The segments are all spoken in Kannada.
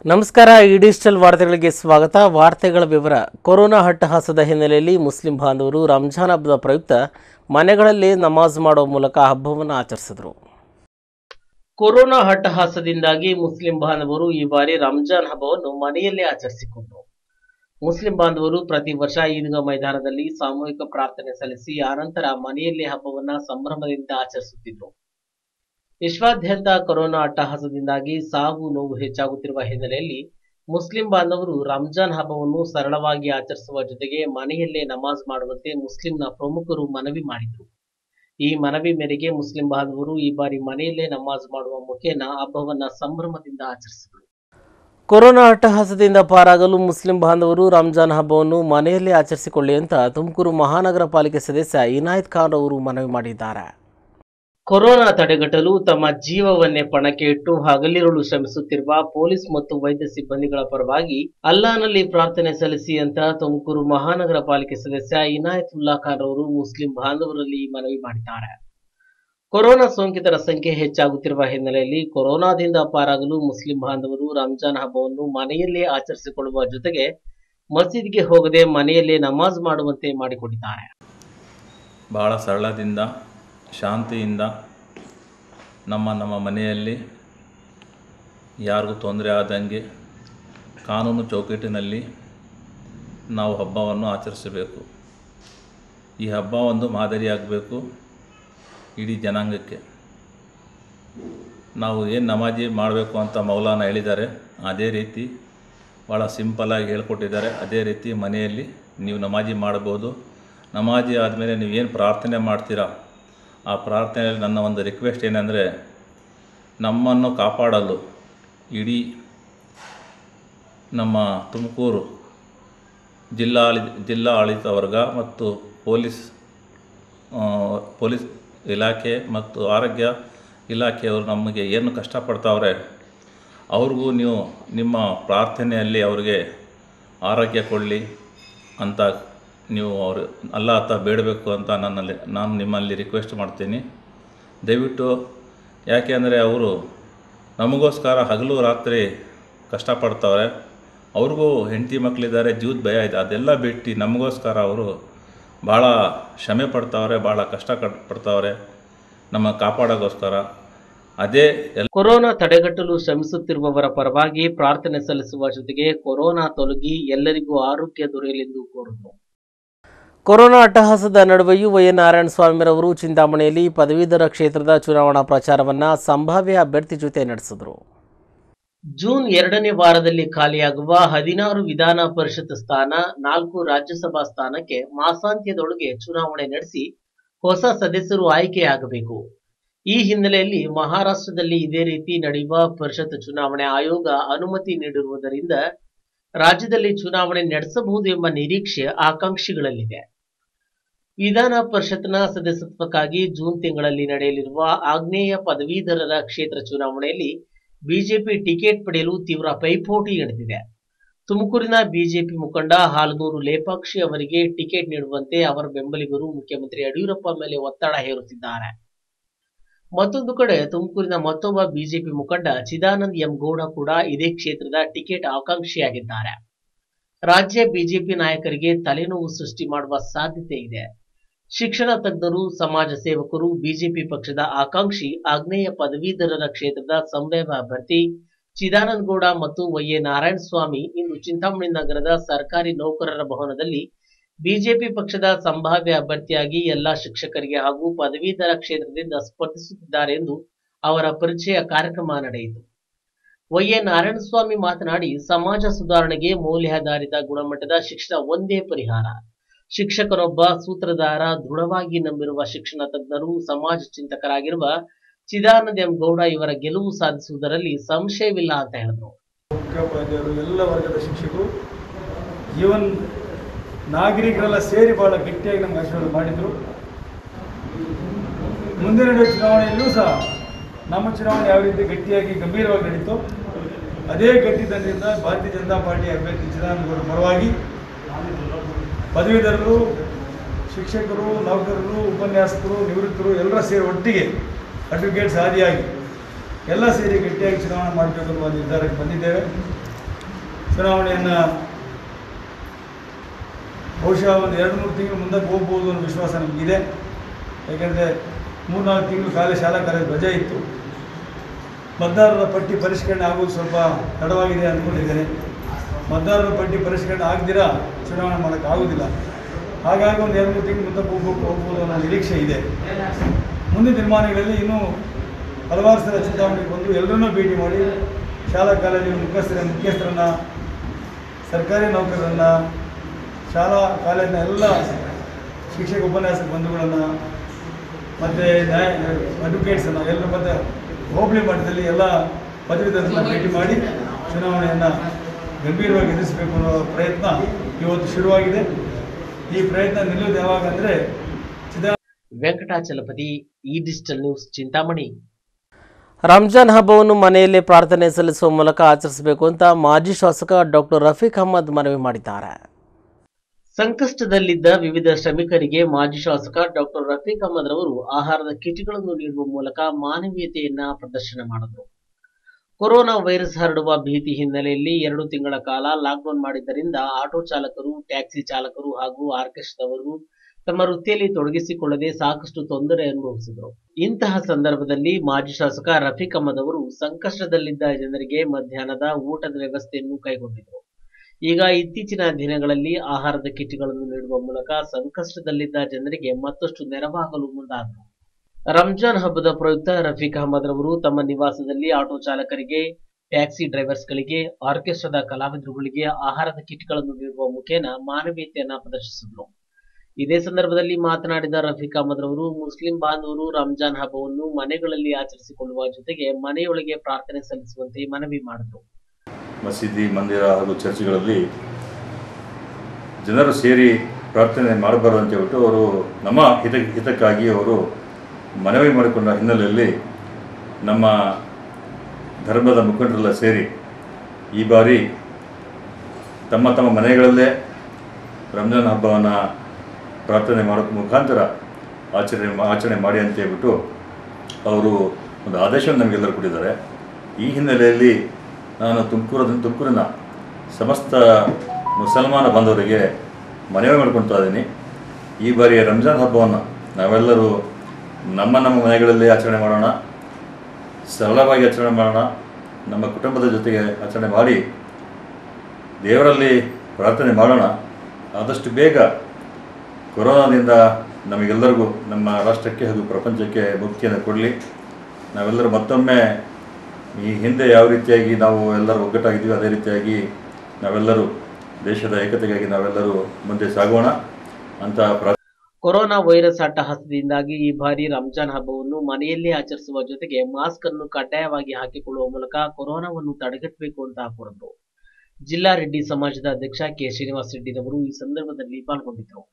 ನಮಸ್ಕಾರ ಈ ಡಿಜಿಟಲ್ ವಾರ್ತೆಗಳಿಗೆ ಸ್ವಾಗತ ವಾರ್ತೆಗಳ ವಿವರ ಕೊರೋನಾ ಹಟ್ಟಹಾಸದ ಹಿನ್ನೆಲೆಯಲ್ಲಿ ಮುಸ್ಲಿಂ ಬಾಂಧವರು ರಂಜಾನ್ ಹಬ್ಬದ ಪ್ರಯುಕ್ತ ಮನೆಗಳಲ್ಲಿ ನಮಾಜ್ ಮಾಡುವ ಮೂಲಕ ಹಬ್ಬವನ್ನು ಆಚರಿಸಿದರು ಕೊರೋನಾ ಹಟ್ಟಹಾಸದಿಂದಾಗಿ ಮುಸ್ಲಿಂ ಬಾಂಧವರು ಈ ಬಾರಿ ರಂಜಾನ್ ಹಬ್ಬವನ್ನು ಮನೆಯಲ್ಲೇ ಆಚರಿಸಿಕೊಂಡರು ಮುಸ್ಲಿಂ ಬಾಂಧವರು ಪ್ರತಿ ವರ್ಷ ಈದ್ಗಾ ಮೈದಾನದಲ್ಲಿ ಸಾಮೂಹಿಕ ಪ್ರಾರ್ಥನೆ ಸಲ್ಲಿಸಿ ಆನಂತರ ಮನೆಯಲ್ಲೇ ಹಬ್ಬವನ್ನ ಸಂಭ್ರಮದಿಂದ ಆಚರಿಸುತ್ತಿದ್ದರು ವಿಶ್ವಾದ್ಯಂತ ಕೊರೋನಾ ಅಟ್ಟಹಾಸದಿಂದಾಗಿ ಸಾವು ನೋವು ಹೆಚ್ಚಾಗುತ್ತಿರುವ ಹಿನ್ನೆಲೆಯಲ್ಲಿ ಮುಸ್ಲಿಂ ಬಾಂಧವರು ರಂಜಾನ್ ಹಬ್ಬವನ್ನು ಸರಳವಾಗಿ ಆಚರಿಸುವ ಜೊತೆಗೆ ಮನೆಯಲ್ಲೇ ನಮಾಜ್ ಮಾಡುವಂತೆ ಮುಸ್ಲಿಂನ ಪ್ರಮುಖರು ಮನವಿ ಮಾಡಿದರು ಈ ಮನವಿ ಮೇರೆಗೆ ಮುಸ್ಲಿಂ ಬಾಂಧವರು ಈ ಬಾರಿ ಮನೆಯಲ್ಲೇ ನಮಾಜ್ ಮಾಡುವ ಮುಖೇನ ಹಬ್ಬವನ್ನ ಸಂಭ್ರಮದಿಂದ ಆಚರಿಸಿದರು ಕೊರೋನಾ ಅಟ್ಟಹಾಸದಿಂದ ಪಾರಾಗಲು ಮುಸ್ಲಿಂ ಬಾಂಧವರು ರಂಜಾನ್ ಹಬ್ಬವನ್ನು ಮನೆಯಲ್ಲೇ ಆಚರಿಸಿಕೊಳ್ಳಿ ಅಂತ ತುಮಕೂರು ಮಹಾನಗರ ಪಾಲಿಕೆ ಸದಸ್ಯ ಇನಾಯತ್ ಖಾನ್ ಅವರು ಮನವಿ ಮಾಡಿದ್ದಾರೆ ಕೊರೋನಾ ತಡೆಗಟ್ಟಲು ತಮ್ಮ ಜೀವವನ್ನೇ ಪಣಕ್ಕೆ ಇಟ್ಟು ಹಗಲಿರುಳು ಶ್ರಮಿಸುತ್ತಿರುವ ಪೊಲೀಸ್ ಮತ್ತು ವೈದ್ಯ ಸಿಬ್ಬಂದಿಗಳ ಪರವಾಗಿ ಅಲ್ಲಾನಲ್ಲಿ ಪ್ರಾರ್ಥನೆ ಸಲ್ಲಿಸಿ ಅಂತ ತುಮಕೂರು ಮಹಾನಗರ ಪಾಲಿಕೆ ಸದಸ್ಯ ಇನಾಯತುಲ್ಲಾ ಖಾನ್ ಅವರು ಮುಸ್ಲಿಂ ಬಾಂಧವರಲ್ಲಿ ಮನವಿ ಮಾಡಿದ್ದಾರೆ ಕೊರೋನಾ ಸೋಂಕಿತರ ಸಂಖ್ಯೆ ಹೆಚ್ಚಾಗುತ್ತಿರುವ ಹಿನ್ನೆಲೆಯಲ್ಲಿ ಕೊರೋನಾದಿಂದ ಪಾರಾಗಲು ಮುಸ್ಲಿಂ ಬಾಂಧವರು ರಂಜಾನ್ ಹಬ್ಬವನ್ನು ಮನೆಯಲ್ಲೇ ಆಚರಿಸಿಕೊಳ್ಳುವ ಜೊತೆಗೆ ಮಸೀದಿಗೆ ಹೋಗದೆ ಮನೆಯಲ್ಲೇ ನಮಾಜ್ ಮಾಡುವಂತೆ ಮಾಡಿಕೊಂಡಿದ್ದಾರೆ ಬಹಳ ಸರಳದಿಂದ ಶಾಂತಿಯಿಂದ ನಮ್ಮ ನಮ್ಮ ಮನೆಯಲ್ಲಿ ಯಾರಿಗೂ ತೊಂದರೆ ಆದಂಗೆ ಕಾನೂನು ಚೌಕಟ್ಟಿನಲ್ಲಿ ನಾವು ಹಬ್ಬವನ್ನು ಆಚರಿಸಬೇಕು ಈ ಹಬ್ಬ ಒಂದು ಮಾದರಿಯಾಗಬೇಕು ಇಡೀ ಜನಾಂಗಕ್ಕೆ ನಾವು ಏನು ನಮಾಜಿ ಮಾಡಬೇಕು ಅಂತ ಮೌಲಾನ ಹೇಳಿದ್ದಾರೆ ಅದೇ ರೀತಿ ಭಾಳ ಸಿಂಪಲಾಗಿ ಹೇಳ್ಕೊಟ್ಟಿದ್ದಾರೆ ಅದೇ ರೀತಿ ಮನೆಯಲ್ಲಿ ನೀವು ನಮಾಜಿ ಮಾಡ್ಬೋದು ನಮಾಜಿ ಆದಮೇಲೆ ನೀವು ಏನು ಪ್ರಾರ್ಥನೆ ಮಾಡ್ತೀರಾ ಆ ಪ್ರಾರ್ಥನೆಯಲ್ಲಿ ನನ್ನ ಒಂದು ರಿಕ್ವೆಸ್ಟ್ ಏನಂದರೆ ನಮ್ಮನ್ನು ಕಾಪಾಡಲು ಇಡೀ ನಮ್ಮ ತುಮಕೂರು ಜಿಲ್ಲಾಳಿ ಜಿಲ್ಲಾ ಆಡಳಿತ ವರ್ಗ ಮತ್ತು ಪೊಲೀಸ್ ಆ, ಪೊಲೀಸ್ ಇಲಾಖೆ ಮತ್ತು ಆರೋಗ್ಯ ಇಲಾಖೆಯವರು ನಮಗೆ ಏನು ಕಷ್ಟಪಡ್ತಾವ್ರೆ ಅವ್ರಿಗೂ ನೀವು ನಿಮ್ಮ ಪ್ರಾರ್ಥನೆಯಲ್ಲಿ ಅವ್ರಿಗೆ ಆರೋಗ್ಯ ಕೊಡಲಿ ಅಂತ ನೀವು ಅವರು ಅಲ್ಲ ಹತ್ತ ಬೇಡಬೇಕು ಅಂತ ನನ್ನಲ್ಲಿ ನಾನು ನಿಮ್ಮಲ್ಲಿ ರಿಕ್ವೆಸ್ಟ್ ಮಾಡ್ತೀನಿ ದಯವಿಟ್ಟು ಯಾಕೆ ಅಂದರೆ ಅವರು ನಮಗೋಸ್ಕರ ಹಗಲು ರಾತ್ರಿ ಕಷ್ಟಪಡ್ತಾವ್ರೆ ಅವ್ರಿಗೂ ಹೆಂಡತಿ ಮಕ್ಕಳಿದ್ದಾರೆ ಜೀವದ ಭಯ ಇದೆ ಅದೆಲ್ಲ ಬಿಟ್ಟು ನಮಗೋಸ್ಕರ ಅವರು ಭಾಳ ಶ್ರಮೆ ಪಡ್ತಾವ್ರೆ ಭಾಳ ಕಷ್ಟ ಕಟ್ ಪಡ್ತಾವ್ರೆ ನಮ್ಮ ಕಾಪಾಡೋಕ್ಕೋಸ್ಕರ ಅದೇ ಎಲ್ಲ ಕೊರೋನಾ ತಡೆಗಟ್ಟಲು ಶ್ರಮಿಸುತ್ತಿರುವವರ ಪರವಾಗಿ ಪ್ರಾರ್ಥನೆ ಸಲ್ಲಿಸುವ ಜೊತೆಗೆ ಕೊರೋನಾ ತೊಲಗಿ ಎಲ್ಲರಿಗೂ ಆರೋಗ್ಯ ದೊರೆಯಲೆಂದು ಕೋರಿದರು ಕೊರೋನಾ ಅಟ್ಟಹಾಸದ ನಡುವೆಯೂ ವೈ ನಾರಾಯಣ ಸ್ವಾಮಿರವರು ಚಿಂತಾಮಣಿಯಲ್ಲಿ ಪದವೀಧರ ಕ್ಷೇತ್ರದ ಚುನಾವಣಾ ಪ್ರಚಾರವನ್ನ ಸಂಭಾವ್ಯ ಅಭ್ಯರ್ಥಿ ಜೊತೆ ನಡೆಸಿದರು ಜೂನ್ ಎರಡನೇ ವಾರದಲ್ಲಿ ಖಾಲಿಯಾಗುವ ಹದಿನಾರು ವಿಧಾನ ಪರಿಷತ್ ಸ್ಥಾನ ನಾಲ್ಕು ರಾಜ್ಯಸಭಾ ಸ್ಥಾನಕ್ಕೆ ಮಾಸಾಂತ್ಯದೊಳಗೆ ಚುನಾವಣೆ ನಡೆಸಿ ಹೊಸ ಸದಸ್ಯರು ಆಯ್ಕೆಯಾಗಬೇಕು ಈ ಹಿನ್ನೆಲೆಯಲ್ಲಿ ಮಹಾರಾಷ್ಟ್ರದಲ್ಲಿ ಇದೇ ರೀತಿ ನಡೆಯುವ ಪರಿಷತ್ ಚುನಾವಣೆ ಆಯೋಗ ಅನುಮತಿ ನೀಡಿರುವುದರಿಂದ ರಾಜ್ಯದಲ್ಲಿ ಚುನಾವಣೆ ನಡೆಸಬಹುದು ಎಂಬ ನಿರೀಕ್ಷೆ ಆಕಾಂಕ್ಷಿಗಳಲ್ಲಿದೆ ವಿಧಾನ ಪರಿಷತ್ನ ಸದಸ್ಯತ್ವಕ್ಕಾಗಿ ಜೂನ್ ತಿಂಗಳಲ್ಲಿ ನಡೆಯಲಿರುವ ಆಗ್ನೇಯ ಪದವೀಧರರ ಕ್ಷೇತ್ರ ಚುನಾವಣೆಯಲ್ಲಿ ಬಿಜೆಪಿ ಟಿಕೆಟ್ ಪಡೆಯಲು ತೀವ್ರ ಪೈಪೋಟಿ ನಡೆದಿದೆ ತುಮಕೂರಿನ ಬಿಜೆಪಿ ಮುಖಂಡ ಹಾಲನೂರು ಲೇಪಾಕ್ಷಿ ಅವರಿಗೆ ಟಿಕೆಟ್ ನೀಡುವಂತೆ ಅವರ ಬೆಂಬಲಿಗರು ಮುಖ್ಯಮಂತ್ರಿ ಯಡಿಯೂರಪ್ಪ ಮೇಲೆ ಒತ್ತಡ ಹೇರುತ್ತಿದ್ದಾರೆ ಮತ್ತೊಂದು ಕಡೆ ತುಮಕೂರಿನ ಮತ್ತೊಬ್ಬ ಬಿಜೆಪಿ ಮುಖಂಡ ಚಿದಾನಂದ್ ಎಂ ಗೌಡ ಕೂಡ ಇದೇ ಕ್ಷೇತ್ರದ ಟಿಕೆಟ್ ಆಕಾಂಕ್ಷಿಯಾಗಿದ್ದಾರೆ ರಾಜ್ಯ ಬಿಜೆಪಿ ನಾಯಕರಿಗೆ ತಲೆನೋವು ಸೃಷ್ಟಿ ಮಾಡುವ ಸಾಧ್ಯತೆ ಇದೆ ಶಿಕ್ಷಣ ತಜ್ಞರು ಸಮಾಜ ಸೇವಕರು ಬಿಜೆಪಿ ಪಕ್ಷದ ಆಕಾಂಕ್ಷಿ ಆಗ್ನೇಯ ಪದವೀಧರರ ಕ್ಷೇತ್ರದ ಸಂಭಾವ್ಯ ಅಭ್ಯರ್ಥಿ ಚಿದಾನಂದ ಗೌಡ ಮತ್ತು ವೈಎ ನಾರಾಯಣಸ್ವಾಮಿ ಇಂದು ಚಿಂತಾಮಣಿ ನಗರದ ಸರ್ಕಾರಿ ನೌಕರರ ಭವನದಲ್ಲಿ ಬಿಜೆಪಿ ಪಕ್ಷದ ಸಂಭಾವ್ಯ ಅಭ್ಯರ್ಥಿಯಾಗಿ ಎಲ್ಲಾ ಶಿಕ್ಷಕರಿಗೆ ಹಾಗೂ ಪದವೀಧರ ಕ್ಷೇತ್ರದಿಂದ ಸ್ಪರ್ಧಿಸುತ್ತಿದ್ದಾರೆ ಎಂದು ಅವರ ಪರಿಚಯ ಕಾರ್ಯಕ್ರಮ ನಡೆಯಿತು ವೈಎ ನಾರಾಯಣಸ್ವಾಮಿ ಮಾತನಾಡಿ ಸಮಾಜ ಸುಧಾರಣೆಗೆ ಮೌಲ್ಯಾಧಾರಿತ ಗುಣಮಟ್ಟದ ಶಿಕ್ಷಣ ಒಂದೇ ಪರಿಹಾರ ಶಿಕ್ಷಕರೊಬ್ಬ ಸೂತ್ರಧಾರ ದೃಢವಾಗಿ ನಂಬಿರುವ ಶಿಕ್ಷಣ ತಜ್ಞರು ಸಮಾಜ ಚಿಂತಕರಾಗಿರುವ ಚಿದಾನಂದ ಎಂ ಗೌಡ ಇವರ ಗೆಲುವು ಸಾಧಿಸುವುದರಲ್ಲಿ ಸಂಶಯವಿಲ್ಲ ಅಂತ ಹೇಳಿದ್ರು ಮುಖ್ಯೋಪಾಧ್ಯಾಯರು ಎಲ್ಲ ವರ್ಗದ ಶಿಕ್ಷಕರು ಈವನ್ ನಾಗರಿಕರೆಲ್ಲ ಸೇರಿ ಭಾಳ ಗಟ್ಟಿಯಾಗಿ ನಮ್ಗೆ ಆಶೀರ್ವಾದ ಮಾಡಿದರು ಮುಂದೆ ನಡೆಯುವ ಚುನಾವಣೆಯಲ್ಲೂ ಸಹ ನಮ್ಮ ಚುನಾವಣೆ ಯಾವ ರೀತಿ ಗಟ್ಟಿಯಾಗಿ ಗಂಭೀರವಾಗಿ ನಡೀತು ಅದೇ ಗಟ್ಟಿತನದಿಂದ ಭಾರತೀಯ ಜನತಾ ಪಾರ್ಟಿ ಅಭ್ಯರ್ಥಿ ಚಿದಾನಂದಗೌಡರ ಪರವಾಗಿ ಪದವೀಧರರು ಶಿಕ್ಷಕರು ನೌಕರರು ಉಪನ್ಯಾಸಕರು ನಿವೃತ್ತರು ಎಲ್ಲರ ಸೇರಿ ಒಟ್ಟಿಗೆ ಅಡ್ವೊಕೇಟ್ಸ್ ಆದಿಯಾಗಿ ಎಲ್ಲ ಸೇರಿ ಗಟ್ಟಿಯಾಗಿ ಚುನಾವಣೆ ಮಾಡಬೇಕು ಅನ್ನುವ ನಿರ್ಧಾರಕ್ಕೆ ಬಂದಿದ್ದೇವೆ ಚುನಾವಣೆಯನ್ನು ಬಹುಶಃ ಒಂದು ಎರಡು ಮೂರು ತಿಂಗಳು ಮುಂದಕ್ಕೆ ಹೋಗ್ಬೋದು ಅನ್ನೋ ವಿಶ್ವಾಸ ನಮಗಿದೆ ಯಾಕೆಂದರೆ ಮೂರ್ನಾಲ್ಕು ತಿಂಗಳು ಕಾಲೇ ಶಾಲಾ ಕಾಲೇಜು ರಜೆ ಇತ್ತು ಮತದಾರರ ಪಟ್ಟಿ ಪರಿಷ್ಕರಣೆ ಆಗೋದು ಸ್ವಲ್ಪ ತಡವಾಗಿದೆ ಅಂದ್ಕೊಂಡಿದ್ದೇನೆ ಮತದಾರರ ಪಟ್ಟಿ ಪರಿಷ್ಕರಣೆ ಆಗದಿರ ಚುನಾವಣೆ ಮಾಡೋಕ್ಕಾಗೋದಿಲ್ಲ ಹಾಗಾಗಿ ಒಂದು ಎರಡು ಮೂರು ತಿಂಗಳು ಮುಂದಕ್ಕೆ ಹೋಗ್ಬೇಕು ಹೋಗ್ಬೋದು ಅನ್ನೋ ನಿರೀಕ್ಷೆ ಇದೆ ಮುಂದಿನ ದಿನಮಾನಗಳಲ್ಲಿ ಇನ್ನೂ ಹಲವಾರು ಸಲ ಚುನಾವಣೆಗೆ ಬಂದು ಎಲ್ಲರನ್ನೂ ಭೇಟಿ ಮಾಡಿ ಶಾಲಾ ಕಾಲೇಜಿನ ಮುಖ್ಯಸ್ಥರ ಮುಖ್ಯಸ್ಥರನ್ನು ಸರ್ಕಾರಿ ನೌಕರರನ್ನು ಶಾಲಾ ಕಾಲೇಜಿನ ಎಲ್ಲ ಶಿಕ್ಷಕ ಉಪನ್ಯಾಸಕ ಬಂಧುಗಳನ್ನು ಮತ್ತು ನ್ಯಾಯ ಅಡ್ವೊಕೇಟ್ಸನ್ನು ಎಲ್ಲರ ಮತ್ತು ಹೋಬಳಿ ಮಟ್ಟದಲ್ಲಿ ಎಲ್ಲ ಪದವೀಧರರನ್ನ ಭೇಟಿ ಮಾಡಿ ಚುನಾವಣೆಯನ್ನು ಗಂಭೀರವಾಗಿ ಎದುರಿಸಬೇಕು ಅನ್ನೋ ಪ್ರಯತ್ನ ಇವತ್ತು ಶುರುವಾಗಿದೆ ಈ ಪ್ರಯತ್ನ ನಿಲ್ಲೋದು ಯಾವಾಗ ಅಂದರೆ ಸಿದ್ದಾ ವೆಂಕಟಾಚಲಪತಿ ಈ ಡಿಜಿಟಲ್ ನ್ಯೂಸ್ ಚಿಂತಾಮಣಿ ರಂಜಾನ್ ಹಬ್ಬವನ್ನು ಮನೆಯಲ್ಲೇ ಪ್ರಾರ್ಥನೆ ಸಲ್ಲಿಸುವ ಮೂಲಕ ಆಚರಿಸಬೇಕು ಅಂತ ಮಾಜಿ ಶಾಸಕ ಡಾಕ್ಟರ್ ರಫೀಕ್ ಅಹಮದ್ ಮನವಿ ಮಾಡಿದ್ದಾರೆ ಸಂಕಷ್ಟದಲ್ಲಿದ್ದ ವಿವಿಧ ಶ್ರಮಿಕರಿಗೆ ಮಾಜಿ ಶಾಸಕ ಡಾಕ್ಟರ್ ರಫೀಕ್ ಅಹಮದ್ ರವರು ಆಹಾರದ ಕಿಟ್ಗಳನ್ನು ನೀಡುವ ಮೂಲಕ ಮಾನವೀಯತೆಯನ್ನ ಪ್ರದರ್ಶನ ಮಾಡಿದರು ಕೊರೋನಾ ವೈರಸ್ ಹರಡುವ ಭೀತಿ ಹಿನ್ನೆಲೆಯಲ್ಲಿ ಎರಡು ತಿಂಗಳ ಕಾಲ ಲಾಕ್ಡೌನ್ ಮಾಡಿದ್ದರಿಂದ ಆಟೋ ಚಾಲಕರು ಟ್ಯಾಕ್ಸಿ ಚಾಲಕರು ಹಾಗೂ ಆರ್ಕೆಸ್ಟ್ರಾದವರು ತಮ್ಮ ವೃತ್ತಿಯಲ್ಲಿ ತೊಡಗಿಸಿಕೊಳ್ಳದೆ ಸಾಕಷ್ಟು ತೊಂದರೆ ಅನುಭವಿಸಿದರು ಇಂತಹ ಸಂದರ್ಭದಲ್ಲಿ ಮಾಜಿ ಶಾಸಕ ರಫೀಕ್ ಅಹಮದ್ ಅವರು ಸಂಕಷ್ಟದಲ್ಲಿದ್ದ ಜನರಿಗೆ ಮಧ್ಯಾಹ್ನದ ಊಟದ ವ್ಯವಸ್ಥೆಯನ್ನು ಕೈಗೊಂಡಿದ್ದರು ಈಗ ಇತ್ತೀಚಿನ ದಿನಗಳಲ್ಲಿ ಆಹಾರದ ಕಿಟ್ಗಳನ್ನು ನೀಡುವ ಮೂಲಕ ಸಂಕಷ್ಟದಲ್ಲಿದ್ದ ಜನರಿಗೆ ಮತ್ತಷ್ಟು ನೆರವಾಗಲು ಮುಂದಾದರು ರಂಜಾನ್ ಹಬ್ಬದ ಪ್ರಯುಕ್ತ ರಫೀಕ್ ಅಹಮದ್ ರವರು ತಮ್ಮ ನಿವಾಸದಲ್ಲಿ ಆಟೋ ಚಾಲಕರಿಗೆ ಟ್ಯಾಕ್ಸಿ ಡ್ರೈವರ್ಸ್ಗಳಿಗೆ ಆರ್ಕೆಸ್ಟ್ರಾದ ಕಲಾವಿದರುಗಳಿಗೆ ಆಹಾರದ ಕಿಟ್ಗಳನ್ನು ನೀಡುವ ಮುಖೇನ ಮಾನವೀಯತೆಯನ್ನ ಪ್ರದರ್ಶಿಸಿದರು ಇದೇ ಸಂದರ್ಭದಲ್ಲಿ ಮಾತನಾಡಿದ ರಫೀಕ್ ಅಹಮದ್ ರವರು ಮುಸ್ಲಿಂ ಬಾಂಧವರು ರಂಜಾನ್ ಹಬ್ಬವನ್ನು ಮನೆಗಳಲ್ಲಿ ಆಚರಿಸಿಕೊಳ್ಳುವ ಜೊತೆಗೆ ಮನೆಯೊಳಗೆ ಪ್ರಾರ್ಥನೆ ಸಲ್ಲಿಸುವಂತೆ ಮನವಿ ಮಾಡಿದರು ಮಸೀದಿ ಮಂದಿರ ಹಾಗೂ ಚರ್ಚ್ಗಳಲ್ಲಿ ಜನರು ಸೇರಿ ಪ್ರಾರ್ಥನೆ ಮಾಡಬಾರ್ದು ಅಂತ ಹೇಳ್ಬಿಟ್ಟು ಅವರು ನಮ್ಮ ಹಿತ ಹಿತಕ್ಕಾಗಿ ಅವರು ಮನವಿ ಮಾಡಿಕೊಂಡ ಹಿನ್ನೆಲೆಯಲ್ಲಿ ನಮ್ಮ ಧರ್ಮದ ಮುಖಂಡರೆಲ್ಲ ಸೇರಿ ಈ ಬಾರಿ ತಮ್ಮ ತಮ್ಮ ಮನೆಗಳಲ್ಲೇ ರಂಜಾನ್ ಹಬ್ಬವನ್ನು ಪ್ರಾರ್ಥನೆ ಮಾಡೋಕ್ಕೆ ಮುಖಾಂತರ ಆಚರಣೆ ಆಚರಣೆ ಮಾಡಿ ಅಂತ ಹೇಳ್ಬಿಟ್ಟು ಅವರು ಒಂದು ಆದೇಶವನ್ನು ನಮಗೆಲ್ಲರೂ ಕೊಟ್ಟಿದ್ದಾರೆ ಈ ಹಿನ್ನೆಲೆಯಲ್ಲಿ ನಾನು ತುಮಕೂರು ತುಮಕೂರಿನ ಸಮಸ್ತ ಮುಸಲ್ಮಾನ ಬಾಂಧವರಿಗೆ ಮನವಿ ಮಾಡ್ಕೊಳ್ತಾ ಇದ್ದೀನಿ ಈ ಬಾರಿಯ ರಂಜಾನ್ ಹಬ್ಬವನ್ನು ನಾವೆಲ್ಲರೂ ನಮ್ಮ ನಮ್ಮ ಮನೆಗಳಲ್ಲಿ ಆಚರಣೆ ಮಾಡೋಣ ಸರಳವಾಗಿ ಆಚರಣೆ ಮಾಡೋಣ ನಮ್ಮ ಕುಟುಂಬದ ಜೊತೆಗೆ ಆಚರಣೆ ಮಾಡಿ ದೇವರಲ್ಲಿ ಪ್ರಾರ್ಥನೆ ಮಾಡೋಣ ಆದಷ್ಟು ಬೇಗ ಕೊರೋನಾದಿಂದ ನಮಗೆಲ್ಲರಿಗೂ ನಮ್ಮ ರಾಷ್ಟ್ರಕ್ಕೆ ಹಾಗೂ ಪ್ರಪಂಚಕ್ಕೆ ಮುಕ್ತಿಯನ್ನು ಕೊಡಲಿ ನಾವೆಲ್ಲರೂ ಮತ್ತೊಮ್ಮೆ ಈ ಹಿಂದೆ ಯಾವ ರೀತಿಯಾಗಿ ನಾವು ಎಲ್ಲರೂ ಒಗ್ಗಟ್ಟಾಗಿದ್ದೀವಿ ಅದೇ ರೀತಿಯಾಗಿ ನಾವೆಲ್ಲರೂ ದೇಶದ ಏಕತೆಗಾಗಿ ನಾವೆಲ್ಲರೂ ಮುಂದೆ ಸಾಗೋಣ ಅಂತ ಪ್ರಾ ಕೊರೋನಾ ವೈರಸ್ ಅಟ್ಟಹಾಸದಿಂದಾಗಿ ಈ ಬಾರಿ ರಂಜಾನ್ ಹಬ್ಬವನ್ನು ಮನೆಯಲ್ಲೇ ಆಚರಿಸುವ ಜೊತೆಗೆ ಮಾಸ್ಕ್ ಅನ್ನು ಕಡ್ಡಾಯವಾಗಿ ಹಾಕಿಕೊಳ್ಳುವ ಮೂಲಕ ಕೊರೋನಾವನ್ನು ತಡೆಗಟ್ಟಬೇಕು ಅಂತ ಕೋರಿದ್ರು ಜಿಲ್ಲಾ ರೆಡ್ಡಿ ಸಮಾಜದ ಅಧ್ಯಕ್ಷ ಕೆ ಶ್ರೀನಿವಾಸ್ ರೆಡ್ಡಿರವರು ಈ ಸಂದರ್ಭದಲ್ಲಿ ಪಾಲ್ಗೊಂಡಿದ್ದರು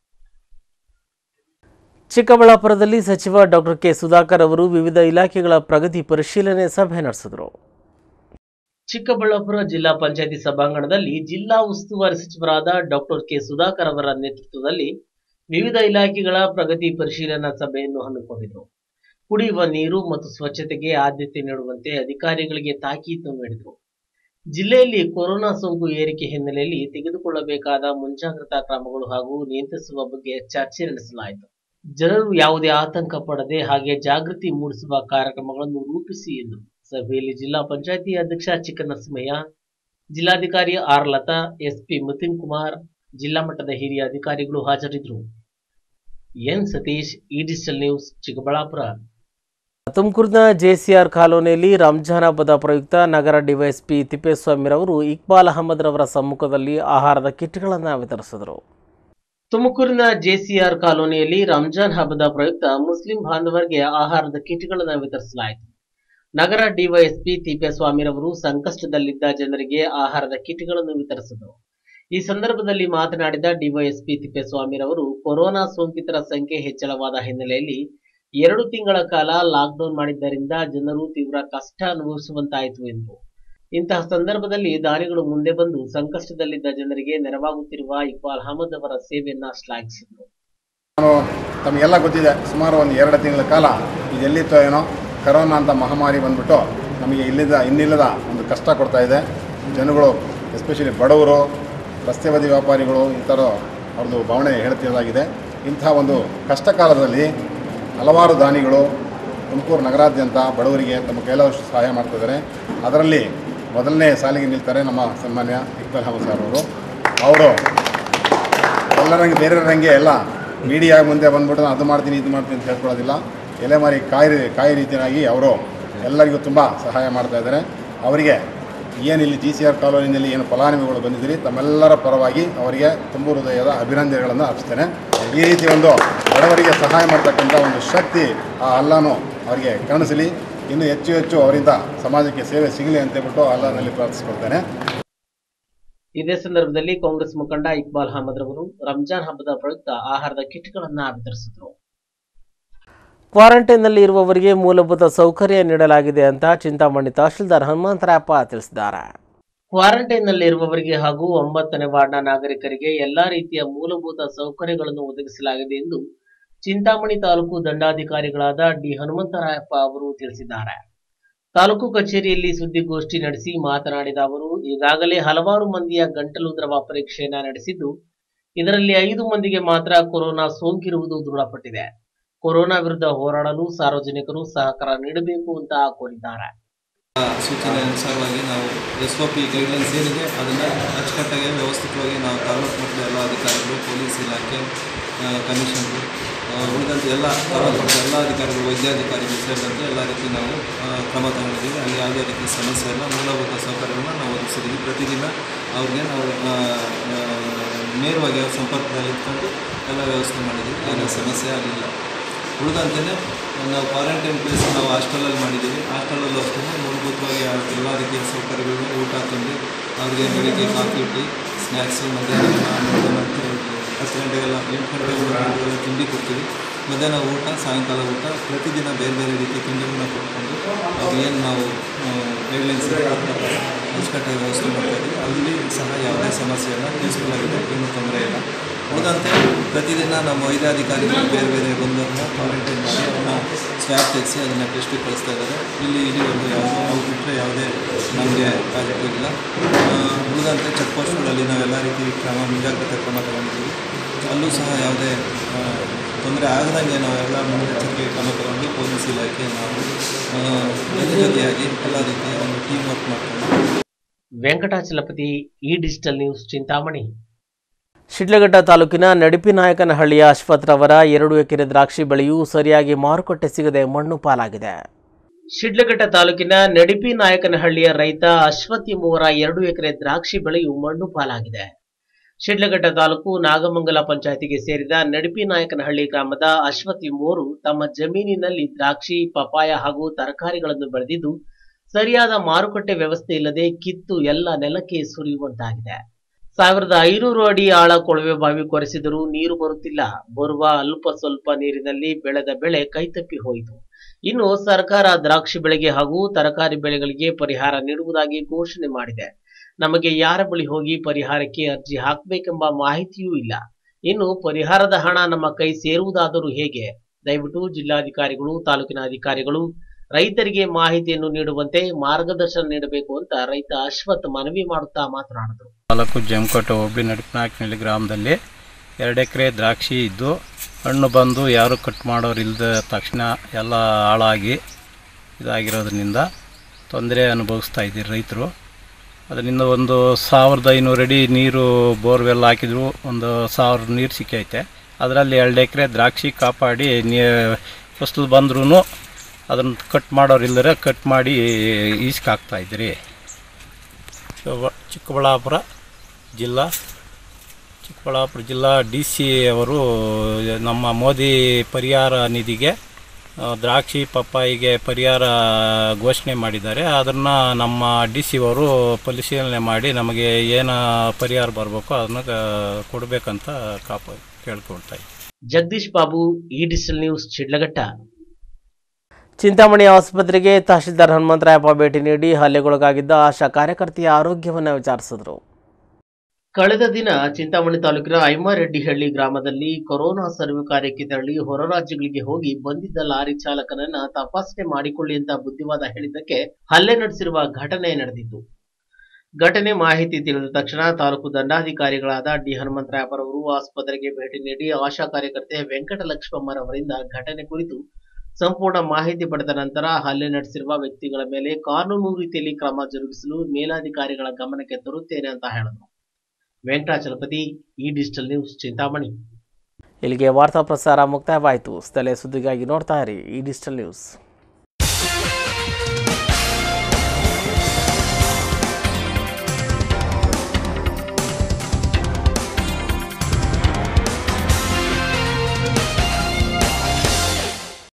ಚಿಕ್ಕಬಳ್ಳಾಪುರದಲ್ಲಿ ಸಚಿವ ಡಾಕ್ಟರ್ ಕೆ ಸುಧಾಕರ್ ಅವರು ವಿವಿಧ ಇಲಾಖೆಗಳ ಪ್ರಗತಿ ಪರಿಶೀಲನೆ ಸಭೆ ನಡೆಸಿದರು ಚಿಕ್ಕಬಳ್ಳಾಪುರ ಜಿಲ್ಲಾ ಪಂಚಾಯತಿ ಸಭಾಂಗಣದಲ್ಲಿ ಜಿಲ್ಲಾ ಉಸ್ತುವಾರಿ ಸಚಿವರಾದ ಡಾಕ್ಟರ್ ಕೆ ಸುಧಾಕರ್ ಅವರ ನೇತೃತ್ವದಲ್ಲಿ ವಿವಿಧ ಇಲಾಖೆಗಳ ಪ್ರಗತಿ ಪರಿಶೀಲನಾ ಸಭೆಯನ್ನು ಹಮ್ಮಿಕೊಂಡಿದ್ರು ಕುಡಿಯುವ ನೀರು ಮತ್ತು ಸ್ವಚ್ಛತೆಗೆ ಆದ್ಯತೆ ನೀಡುವಂತೆ ಅಧಿಕಾರಿಗಳಿಗೆ ತಾಕೀತು ನೀಡಿದರು ಜಿಲ್ಲೆಯಲ್ಲಿ ಕೊರೋನಾ ಸೋಂಕು ಏರಿಕೆ ಹಿನ್ನೆಲೆಯಲ್ಲಿ ತೆಗೆದುಕೊಳ್ಳಬೇಕಾದ ಮುಂಜಾಗ್ರತಾ ಕ್ರಮಗಳು ಹಾಗೂ ನಿಯಂತ್ರಿಸುವ ಬಗ್ಗೆ ಚರ್ಚೆ ನಡೆಸಲಾಯಿತು ಜನರು ಯಾವುದೇ ಆತಂಕ ಪಡದೆ ಹಾಗೆ ಜಾಗೃತಿ ಮೂಡಿಸುವ ಕಾರ್ಯಕ್ರಮಗಳನ್ನು ರೂಪಿಸಿ ಎಂದರು ಸಭೆಯಲ್ಲಿ ಜಿಲ್ಲಾ ಪಂಚಾಯಿತಿ ಅಧ್ಯಕ್ಷ ಚಿಕ್ಕನರಸಿಂಹಯ್ಯ ಜಿಲ್ಲಾಧಿಕಾರಿ ಆರ್ ಲತಾ ಎಸ್ಪಿ ಮುತಿನ್ ಕುಮಾರ್ ಜಿಲ್ಲಾ ಮಟ್ಟದ ಹಿರಿಯ ಅಧಿಕಾರಿಗಳು ಹಾಜರಿದ್ದರು ಎನ್ ಸತೀಶ್ ಈ ಡಿಜಿಟಲ್ ನ್ಯೂಸ್ ಚಿಕ್ಕಬಳ್ಳಾಪುರ ತುಮಕೂರಿನ ಜೆಸಿಆರ್ ಕಾಲೋನಿಯಲ್ಲಿ ರಂಜಾನ್ ಹಬ್ಬದ ಪ್ರಯುಕ್ತ ನಗರ ಡಿವೈಎಸ್ಪಿ ತಿಪ್ಪೇಸ್ವಾಮಿರವರು ಇಕ್ಬಾಲ್ ಅಹಮದ್ ರವರ ಸಮ್ಮುಖದಲ್ಲಿ ಆಹಾರದ ಕಿಟ್ಗಳನ್ನು ವಿತರಿಸಿದರು ತುಮಕೂರಿನ ಜೆಸಿಆರ್ ಕಾಲೋನಿಯಲ್ಲಿ ರಂಜಾನ್ ಹಬ್ಬದ ಪ್ರಯುಕ್ತ ಮುಸ್ಲಿಂ ಬಾಂಧವರಿಗೆ ಆಹಾರದ ಕಿಟ್ಗಳನ್ನು ವಿತರಿಸಲಾಯಿತು ನಗರ ಡಿವೈಎಸ್ಪಿ ತಿಪ್ಪೇಸ್ವಾಮಿರವರು ಸಂಕಷ್ಟದಲ್ಲಿದ್ದ ಜನರಿಗೆ ಆಹಾರದ ಕಿಟ್ಗಳನ್ನು ವಿತರಿಸಿದರು ಈ ಸಂದರ್ಭದಲ್ಲಿ ಮಾತನಾಡಿದ ಡಿವೈಎಸ್ಪಿ ತಿಪ್ಪೇಸ್ವಾಮಿರವರು ಕೊರೋನಾ ಸೋಂಕಿತರ ಸಂಖ್ಯೆ ಹೆಚ್ಚಳವಾದ ಹಿನ್ನೆಲೆಯಲ್ಲಿ ಎರಡು ತಿಂಗಳ ಕಾಲ ಲಾಕ್ಡೌನ್ ಮಾಡಿದ್ದರಿಂದ ಜನರು ತೀವ್ರ ಕಷ್ಟ ಅನುಭವಿಸುವಂತಾಯಿತು ಎಂದರು ಇಂತಹ ಸಂದರ್ಭದಲ್ಲಿ ದಾನಿಗಳು ಮುಂದೆ ಬಂದು ಸಂಕಷ್ಟದಲ್ಲಿದ್ದ ಜನರಿಗೆ ನೆರವಾಗುತ್ತಿರುವ ಇಕ್ಬಾಲ್ ಅಹಮದ್ ಅವರ ಸೇವೆಯನ್ನ ಶ್ಲಾಘಿಸಿದರು ನಾನು ತಮಗೆಲ್ಲ ಗೊತ್ತಿದೆ ಸುಮಾರು ಒಂದು ಎರಡು ತಿಂಗಳ ಕಾಲ ಇದು ಎಲ್ಲಿತ್ತೋ ಏನೋ ಕರೋನಾ ಅಂತ ಮಹಾಮಾರಿ ಬಂದ್ಬಿಟ್ಟು ನಮಗೆ ಇಲ್ಲಿದ ಇನ್ನಿಲ್ಲದ ಒಂದು ಕಷ್ಟ ಕೊಡ್ತಾ ಇದೆ ಜನಗಳು ಎಸ್ಪೆಷಲಿ ಬಡವರು ರಸ್ತೆ ಬದಿ ವ್ಯಾಪಾರಿಗಳು ಈ ಥರ ಅವ್ರದ್ದು ಭಾವನೆ ಹೇಳ್ತಿರೋದಾಗಿದೆ ಇಂಥ ಒಂದು ಕಷ್ಟ ಕಾಲದಲ್ಲಿ ಹಲವಾರು ದಾನಿಗಳು ತುಮಕೂರು ನಗರಾದ್ಯಂತ ಬಡವರಿಗೆ ತಮ್ಮ ಕೈಲಾದಷ್ಟು ಸಹಾಯ ಮಾಡ್ತಿದ್ದಾರೆ ಅದರಲ್ಲಿ ಮೊದಲನೇ ಸಾಲಿಗೆ ನಿಲ್ತಾರೆ ನಮ್ಮ ಸನ್ಮಾನ್ಯ ಇಕ್ಬಾಲ್ ಅಹಮದ್ ಸರ್ ಅವರು ಅವರು ಎಲ್ಲರಂಗೆ ಬೇರೆಯವರಂಗೆ ಎಲ್ಲ ಮೀಡಿಯಾ ಮುಂದೆ ಬಂದ್ಬಿಟ್ಟು ನಾನು ಅದು ಮಾಡ್ತೀನಿ ಇದು ಮಾಡ್ತೀನಿ ಅಂತ ಹೇಳ್ಕೊಳ್ಳೋದಿಲ್ಲ ಎಲೆಮಾರಿ ಕಾಯಿ ಕಾಯಿ ರೀತಿಯಾಗಿ ಅವರು ಎಲ್ಲರಿಗೂ ತುಂಬ ಸಹಾಯ ಮಾಡ್ತಾ ಇದ್ದಾರೆ ಅವರಿಗೆ ಏನು ಇಲ್ಲಿ ಜಿ ಸಿ ಆರ್ ಕಾಲೋನಿಯಲ್ಲಿ ಏನು ಫಲಾನುಭವಿಗಳು ಬಂದಿದ್ದೀರಿ ತಮ್ಮೆಲ್ಲರ ಪರವಾಗಿ ಅವರಿಗೆ ತುಂಬ ಹೃದಯದ ಅಭಿನಂದನೆಗಳನ್ನು ಅರ್ಪಿಸ್ತೇನೆ ಈ ರೀತಿ ಒಂದು ಬಡವರಿಗೆ ಸಹಾಯ ಮಾಡ್ತಕ್ಕಂಥ ಒಂದು ಶಕ್ತಿ ಆ ಅಲ್ಲಾನು ಅವರಿಗೆ ಕರುಣಿಸಲಿ ಇನ್ನೂ ಹೆಚ್ಚು ಹೆಚ್ಚು ಅವರಿಂದ ಸಮಾಜಕ್ಕೆ ಸೇವೆ ಸಿಗಲಿ ಅಂತೇಳ್ಬಿಟ್ಟು ಅಲ್ಲಾನಲ್ಲಿ ಪ್ರಾರ್ಥಿಸ್ಕೊಳ್ತೇನೆ ಇದೇ ಸಂದರ್ಭದಲ್ಲಿ ಕಾಂಗ್ರೆಸ್ ಮುಖಂಡ ಇಕ್ಬಾಲ್ ಅಹಮದ್ ರವರು ರಂಜಾನ್ ಹಬ್ಬದ ಪ್ರಯುಕ್ತ ಆಹಾರದ ಕಿಟ್ಗಳನ್ನು ವಿತರಿಸಿದರು ಕ್ವಾರಂಟೈನ್ನಲ್ಲಿ ಇರುವವರಿಗೆ ಮೂಲಭೂತ ಸೌಕರ್ಯ ನೀಡಲಾಗಿದೆ ಅಂತ ಚಿಂತಾಮಣಿ ತಹಶೀಲ್ದಾರ್ ಹನುಮಂತರಾಯಪ್ಪ ತಿಳಿಸಿದ್ದಾರೆ ಕ್ವಾರಂಟೈನ್ನಲ್ಲಿ ಇರುವವರಿಗೆ ಹಾಗೂ ಒಂಬತ್ತನೇ ವಾರ್ಡ್ನ ನಾಗರಿಕರಿಗೆ ಎಲ್ಲಾ ರೀತಿಯ ಮೂಲಭೂತ ಸೌಕರ್ಯಗಳನ್ನು ಒದಗಿಸಲಾಗಿದೆ ಎಂದು ಚಿಂತಾಮಣಿ ತಾಲೂಕು ದಂಡಾಧಿಕಾರಿಗಳಾದ ಡಿ ಹನುಮಂತರಾಯಪ್ಪ ಅವರು ತಿಳಿಸಿದ್ದಾರೆ ತಾಲೂಕು ಕಚೇರಿಯಲ್ಲಿ ಸುದ್ದಿಗೋಷ್ಠಿ ನಡೆಸಿ ಮಾತನಾಡಿದ ಅವರು ಈಗಾಗಲೇ ಹಲವಾರು ಮಂದಿಯ ಗಂಟಲು ದ್ರವ ಪರೀಕ್ಷೆಯನ್ನ ನಡೆಸಿದ್ದು ಇದರಲ್ಲಿ ಐದು ಮಂದಿಗೆ ಮಾತ್ರ ಕೊರೋನಾ ಸೋಂಕಿರುವುದು ದೃಢಪಟ್ಟಿದೆ ಕೊರೋನಾ ವಿರುದ್ಧ ಹೋರಾಡಲು ಸಾರ್ವಜನಿಕರು ಸಹಕಾರ ನೀಡಬೇಕು ಅಂತ ಕೋರಿದ್ದಾರೆ ಸೂಚನೆ ಅನುಸಾರವಾಗಿ ನಾವು ಎಸ್ ಒ ಪಿ ಗೈಡ್ಲೈನ್ಸ್ ಏನಿದೆ ಅದನ್ನು ಅಚ್ಚುಕಟ್ಟಾಗಿ ವ್ಯವಸ್ಥಿತವಾಗಿ ನಾವು ತಾಲೂಕು ಮಟ್ಟದ ಎಲ್ಲ ಅಧಿಕಾರಿಗಳು ಪೊಲೀಸ್ ಇಲಾಖೆ ಕಮಿಷನರು ಉಳಿದಂತೆ ಎಲ್ಲ ತಾಲೂಕು ಮಟ್ಟದ ಎಲ್ಲ ಅಧಿಕಾರಿಗಳು ವೈದ್ಯಾಧಿಕಾರಿಗಳು ಸೇರಿದಂತೆ ಎಲ್ಲ ರೀತಿ ನಾವು ಆ, ಕ್ರಮ ತಗೊಂಡಿದ್ದೀವಿ ಅಲ್ಲಿ ಯಾವುದೇ ರೀತಿ ಸಮಸ್ಯೆ ಇಲ್ಲ ಮೂಲಭೂತ ಸೌಕರ್ಯವನ್ನು ನಾವು ಒದಗಿಸಿದ್ದೀವಿ ಪ್ರತಿದಿನ ಅವ್ರಿಗೆ ನಾವು ಆ, ಆ, ನೇರವಾಗಿ ಅವ್ರ ಸಂಪರ್ಕದಲ್ಲಿ ಇಟ್ಕೊಂಡು ಎಲ್ಲ ವ್ಯವಸ್ಥೆ ಮಾಡಿದ್ದೀವಿ ಏನೂ ಸಮಸ್ಯೆ ಆಗಲಿಲ್ಲ ಉಳಿದಂತೆ ನಾವು ಕ್ವಾರಂಟೈನ್ ಪ್ಲೇಸ್ ನಾವು ಹಾಸ್ಟೆಲಲ್ಲಿ ಮಾಡಿದ್ದೀವಿ ಹಾಸ್ಟೆಲಲ್ಲೂ ಅಷ್ಟೇ ಮೂಲಭೂತವಾಗಿ ಎಲ್ಲ ರೀತಿಯ ಸೌಕರ್ಯಗಳು ಊಟ ತಿಂಡಿ ಅವ್ರಿಗೆ ಬೆಳಿಗ್ಗೆ ಕಾಫಿ ಟೀ ಸ್ನ್ಯಾಕ್ಸು ಮಧ್ಯಾಹ್ನ ಹನ್ನೊಂದು ಮತ್ತು ಹತ್ತು ಗಂಟೆಗೆಲ್ಲ ಎಂಟು ಗಂಟೆಗೆಲ್ಲ ತಿಂಡಿ ಕೊಡ್ತೀವಿ ಮಧ್ಯಾಹ್ನ ಊಟ ಸಾಯಂಕಾಲ ಊಟ ಪ್ರತಿದಿನ ಬೇರೆ ಬೇರೆ ರೀತಿಯ ತಿಂಡಿಗಳನ್ನ ಕೊಟ್ಕೊಂಡು ಅದೇನು ನಾವು ಗೈಡ್ಲೈನ್ಸ್ ಇದೆ ಅದನ್ನ ಅಚ್ಚುಕಟ್ಟಾಗಿ ವ್ಯವಸ್ಥೆ ಮಾಡ್ತಾ ಇದ್ದೀವಿ ಅಲ್ಲಿ ಸಹ ಯಾವುದೇ ಸಮಸ್ಯೆ ಇಲ್ಲ ಪೀಸ್ಫುಲ್ ಆಗಿದೆ ಏನೂ ತೊಂದರೆ ಇಲ್ಲ ಉಳಿದಂತೆ ಪ್ರತಿದಿನ ನಮ್ಮ ವೈದ್ಯಾಧಿಕಾರಿಗಳು ಬೇರೆ ಬೇರೆ ಬಂದವ್ರನ್ನ ಕ್ವಾರಂಟೈನ್ ಮಾಡಿ ಅವ್ರನ್ನ ಸ್ವ್ಯಾಬ್ ತೆಗೆಸಿ ಅದನ್ನು ಟೆಸ್ಟಿಗೆ ಕಳಿಸ್ತಾ ಇದ್ದಾರೆ ಇಲ್ಲಿ ಇಲ್ಲಿವರೆಗೂ ಯಾವುದೋ ನಾವು ಬಿಟ್ಟರೆ ಯಾವುದೇ ನಮಗೆ ಪಾಸಿಟಿವ್ ಇಲ್ಲ ಆ, ಉಳಿದಂತೆ ಚೆಕ್ ಪೋಸ್ಟ್ಗಳಲ್ಲಿ ನಾವೆಲ್ಲ ರೀತಿ ಕ್ರಮ ಮುಂಜಾಗ್ರತೆ ಕ್ರಮ ತಗೊಂಡಿದ್ದೀವಿ ಅಲ್ಲೂ ಸಹ ಯಾವುದೇ ಆ, ತೊಂದರೆ ಆಗದಂಗೆ ನಾವೆಲ್ಲ ಮುನ್ನೆಚ್ಚರಿಕೆ ಕ್ರಮ ತಗೊಂಡು ಪೊಲೀಸ್ ಇಲಾಖೆ ನಾವು ಆ, ಜೊತೆ ಜೊತೆಯಾಗಿ ಎಲ್ಲ ರೀತಿಯ ಒಂದು ಟೀಮ್ ವರ್ಕ್ ಮಾಡ್ಕೊಂಡು ವೆಂಕಟಾಚಲಪತಿ ಈ ಡಿಜಿಟಲ್ ನ್ಯೂಸ್ ಚಿಂತಾಮಣಿ ಶಿಡ್ಲಘಟ್ಟ ತಾಲೂಕಿನ ನಡಿಪಿನಾಯಕನಹಳ್ಳಿಯ ಅಶ್ವಥ್ ರವರ ಎರಡು ಎಕರೆ ದ್ರಾಕ್ಷಿ ಬೆಳೆಯು ಸರಿಯಾಗಿ ಮಾರುಕಟ್ಟೆ ಸಿಗದೆ ಮಣ್ಣು ಪಾಲಾಗಿದೆ ಶಿಡ್ಲಘಟ್ಟ ತಾಲೂಕಿನ ನಡಿಪಿ ನಾಯಕನಹಳ್ಳಿಯ ರೈತ ಅಶ್ವಥ್ ಎಂಬುವರ ಎರಡು ಎಕರೆ ದ್ರಾಕ್ಷಿ ಬೆಳೆಯು ಮಣ್ಣು ಪಾಲಾಗಿದೆ ಶಿಡ್ಲಘಟ್ಟ ತಾಲೂಕು ನಾಗಮಂಗಲ ಪಂಚಾಯತಿಗೆ ಸೇರಿದ ನಡಿಪಿ ನಾಯಕನಹಳ್ಳಿ ಗ್ರಾಮದ ಅಶ್ವಥ್ ಎಂಬುವರು ತಮ್ಮ ಜಮೀನಿನಲ್ಲಿ ದ್ರಾಕ್ಷಿ ಪಪಾಯ ಹಾಗೂ ತರಕಾರಿಗಳನ್ನು ಬೆಳೆದಿದ್ದು ಸರಿಯಾದ ಮಾರುಕಟ್ಟೆ ವ್ಯವಸ್ಥೆ ಇಲ್ಲದೆ ಕಿತ್ತು ಎಲ್ಲ ನೆಲಕ್ಕೆ ಸುರಿಯುವಂತಾಗಿದೆ ಸಾವಿರದ ಐನೂರು ಅಡಿ ಆಳ ಕೊಳವೆ ಬಾವಿ ಕೊರೆಸಿದರೂ ನೀರು ಬರುತ್ತಿಲ್ಲ ಬರುವ ಅಲ್ಪ ಸ್ವಲ್ಪ ನೀರಿನಲ್ಲಿ ಬೆಳೆದ ಬೆಳೆ ಕೈತಪ್ಪಿ ಹೋಯಿತು ಇನ್ನು ಸರ್ಕಾರ ದ್ರಾಕ್ಷಿ ಬೆಳೆಗೆ ಹಾಗೂ ತರಕಾರಿ ಬೆಳೆಗಳಿಗೆ ಪರಿಹಾರ ನೀಡುವುದಾಗಿ ಘೋಷಣೆ ಮಾಡಿದೆ ನಮಗೆ ಯಾರ ಬಳಿ ಹೋಗಿ ಪರಿಹಾರಕ್ಕೆ ಅರ್ಜಿ ಹಾಕಬೇಕೆಂಬ ಮಾಹಿತಿಯೂ ಇಲ್ಲ ಇನ್ನು ಪರಿಹಾರದ ಹಣ ನಮ್ಮ ಕೈ ಸೇರುವುದಾದರೂ ಹೇಗೆ ದಯವಿಟ್ಟು ಜಿಲ್ಲಾಧಿಕಾರಿಗಳು ತಾಲೂಕಿನ ಅಧಿಕಾರಿಗಳು ರೈತರಿಗೆ ಮಾಹಿತಿಯನ್ನು ನೀಡುವಂತೆ ಮಾರ್ಗದರ್ಶನ ನೀಡಬೇಕು ಅಂತ ರೈತ ಅಶ್ವಥ್ ಮನವಿ ಮಾಡುತ್ತಾ ಮಾತನಾಡಿದರು ತಾಲೂಕು ಜಮಕೋಟೆ ಹೋಬಳಿ ನಡುಪನಾಯಕನಹಳ್ಳಿ ಗ್ರಾಮದಲ್ಲಿ ಎರಡು ಎಕರೆ ದ್ರಾಕ್ಷಿ ಇದ್ದು ಹಣ್ಣು ಬಂದು ಯಾರು ಕಟ್ ಮಾಡೋರು ಇಲ್ಲದ ತಕ್ಷಣ ಎಲ್ಲ ಹಾಳಾಗಿ ಇದಾಗಿರೋದ್ರಿಂದ ತೊಂದರೆ ಅನುಭವಿಸ್ತಾ ಇದ್ದೀರಿ ರೈತರು ಅದರಿಂದ ಒಂದು ಸಾವಿರದ ಐನೂರು ಅಡಿ ನೀರು ಬೋರ್ವೆಲ್ ಹಾಕಿದ್ರು ಒಂದು ಸಾವಿರ ನೀರು ಸಿಕ್ಕೈತೆ ಅದರಲ್ಲಿ ಎರಡು ಎಕರೆ ದ್ರಾಕ್ಷಿ ಕಾಪಾಡಿ ನೀ ಫಸಲು ಬಂದ್ರೂ ಅದನ್ನು ಕಟ್ ಮಾಡೋರು ಇಲ್ಲದ್ರೆ ಕಟ್ ಮಾಡಿ ಈಸ್ಕೆ ಹಾಕ್ತಾಯಿದ್ರಿ ಚಿಕ್ಕಬ- ಚಿಕ್ಕಬಳ್ಳಾಪುರ ಜಿಲ್ಲಾ ಚಿಕ್ಕಬಳ್ಳಾಪುರ ಜಿಲ್ಲಾ ಡಿ ಸಿ ಅವರು ನಮ್ಮ ಮೋದಿ ಪರಿಹಾರ ನಿಧಿಗೆ ಆ, ದ್ರಾಕ್ಷಿ ಪಪ್ಪಾಯಿಗೆ ಪರಿಹಾರ ಘೋಷಣೆ ಮಾಡಿದ್ದಾರೆ ಅದನ್ನು ನಮ್ಮ ಡಿ ಸಿ ಅವರು ಪರಿಶೀಲನೆ ಮಾಡಿ ನಮಗೆ ಏನು ಪರಿಹಾರ ಬರಬೇಕೋ ಅದನ್ನು ಕೊಡಬೇಕಂತ ಕಾಪ ಕೇಳ್ಕೊಳ್ತಾ ಇದ್ದೀನಿ. ಜಗದೀಶ್ ಬಾಬು ಈ ಡಿಜಿಟಲ್ ನ್ಯೂಸ್ ಶಿಡ್ಲಘಟ್ಟ ಚಿಂತಾಮಣಿ ಆಸ್ಪತ್ರೆಗೆ ತಹಶೀಲ್ದಾರ್ ಹನುಮಂತರಾಯಪ್ಪ ಭೇಟಿ ನೀಡಿ ಹಲ್ಲೆಗೊಳಗಾಗಿದ್ದ ಆಶಾ ಕಾರ್ಯಕರ್ತೆಯ ಆರೋಗ್ಯವನ್ನು ವಿಚಾರಿಸಿದರು ಕಳೆದ ದಿನ ಚಿಂತಾಮಣಿ ತಾಲೂಕಿನ ಐಮಾರೆಡ್ಡಿಹಳ್ಳಿ ಗ್ರಾಮದಲ್ಲಿ ಕೊರೋನಾ ಸರ್ವೆ ಕಾರ್ಯಕ್ಕೆ ತೆರಳಿ ಹೊರ ರಾಜ್ಯಗಳಿಗೆ ಹೋಗಿ ಬಂದಿದ್ದ ಲಾರಿ ಚಾಲಕನನ್ನ ತಪಾಸಣೆ ಮಾಡಿಕೊಳ್ಳಿ ಅಂತ ಬುದ್ಧಿವಾದ ಹೇಳಿದ್ದಕ್ಕೆ ಹಲ್ಲೆ ನಡೆಸಿರುವ ಘಟನೆ ನಡೆದಿತ್ತು ಘಟನೆ ಮಾಹಿತಿ ತಿಳಿದ ತಕ್ಷಣ ತಾಲೂಕು ದಂಡಾಧಿಕಾರಿಗಳಾದ ಡಿ ಹನುಮಂತರಾಯಪರವರು ಆಸ್ಪತ್ರೆಗೆ ಭೇಟಿ ನೀಡಿ ಆಶಾ ಕಾರ್ಯಕರ್ತೆ ವೆಂಕಟಲಕ್ಷ್ಮಮ್ಮರವರಿಂದ ಘಟನೆ ಕುರಿತು ಸಂಪೂರ್ಣ ಮಾಹಿತಿ ಪಡೆದ ನಂತರ ಹಲ್ಲೆ ನಡೆಸಿರುವ ವ್ಯಕ್ತಿಗಳ ಮೇಲೆ ಕಾನೂನು ರೀತಿಯಲ್ಲಿ ಕ್ರಮ ಜರುಗಿಸಲು ಮೇಲಾಧಿಕಾರಿಗಳ ಗಮನಕ್ಕೆ ತರುತ್ತೇನೆ ಅಂತ ಹೇಳಿದರು ವೆಂಕಟಾಚಲಪತಿ ಈ ಡಿಜಿಟಲ್ ನ್ಯೂಸ್ ಚಿಂತಾಮಣಿ ಇಲ್ಲಿಗೆ ವಾರ್ತಾ ಪ್ರಸಾರ ಮುಕ್ತಾಯವಾಯಿತು ಸ್ಥಳೀಯ ಸುದ್ದಿಗಾಗಿ ನೋಡ್ತಾ ಇರಿ ಈ ಡಿಜಿಟಲ್ ನ್ಯೂಸ್